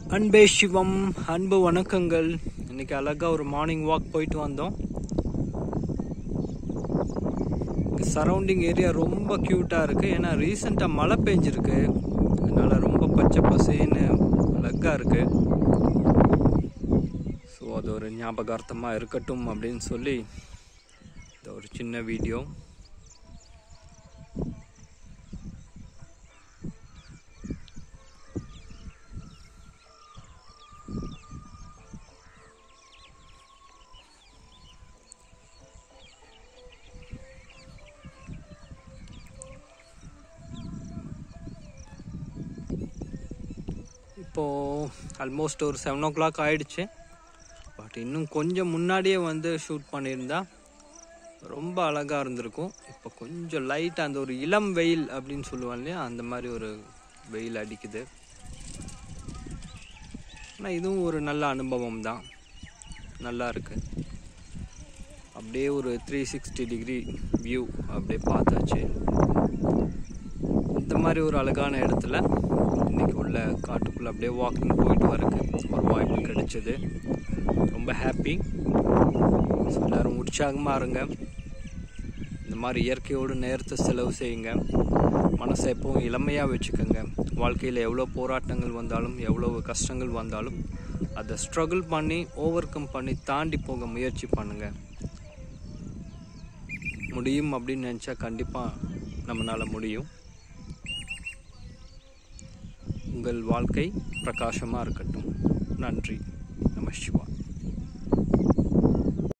அன்பே சிவம் அன்பு வணக்கங்கள் இன்னைக்கு அழகா ஒரு மார்னிங் வாக் போயிட்டு வந்தோம் சரௌண்டிங் ஏரியா ரொம்ப க்யூட்டாக இருக்குது ஏன்னா ரீசெண்டாக மழை பெஞ்சிருக்கு அதனால ரொம்ப பச்சை பசேன்னு அழகாக இருக்குது ஸோ அது ஒரு ஞாபகார்த்தமாக இருக்கட்டும் அப்படின்னு சொல்லி இந்த ஒரு சின்ன வீடியோ இப்போது ஆல்மோஸ்ட் ஒரு செவன் ஓ கிளாக் ஆயிடுச்சு பட் இன்னும் கொஞ்சம் முன்னாடியே வந்து ஷூட் பண்ணியிருந்தா ரொம்ப அழகாக இருந்திருக்கும் இப்போ கொஞ்சம் லைட்டாக அந்த ஒரு இளம் வெயில் அப்படின்னு சொல்லுவாங்க இல்லையா அந்த மாதிரி ஒரு வெயில் அடிக்குது ஆனால் இதுவும் ஒரு நல்ல அனுபவம் தான் நல்லா இருக்கு அப்படியே ஒரு த்ரீ சிக்ஸ்டி டிகிரி வியூ அப்படியே பார்த்தாச்சு இந்த மாதிரி ஒரு அழகான இடத்துல இன்னைக்கு உள்ள காட்டுக்குள்ளே அப்படியே வாக்கிங் போயிட்டு வரக்கு ஒரு வாய்ப்பு கிடைச்சது ரொம்ப ஹாப்பி ஸோ எல்லோரும் உற்சாகமாக இருங்க இந்த மாதிரி இயற்கையோடு நேரத்தை செலவு செய்யுங்க மனசை எப்பவும் இளமையாக வச்சுக்கோங்க வாழ்க்கையில் எவ்வளோ போராட்டங்கள் வந்தாலும் எவ்வளோ கஷ்டங்கள் வந்தாலும் அதை ஸ்ட்ரகிள் பண்ணி ஓவர் கம் பண்ணி தாண்டி போக முயற்சி பண்ணுங்கள் முடியும் அப்படின்னு நினச்சா கண்டிப்பாக நம்மளால் முடியும் உங்கள் வாழ்க்கை பிரகாசமாக இருக்கட்டும் நன்றி நம சிவா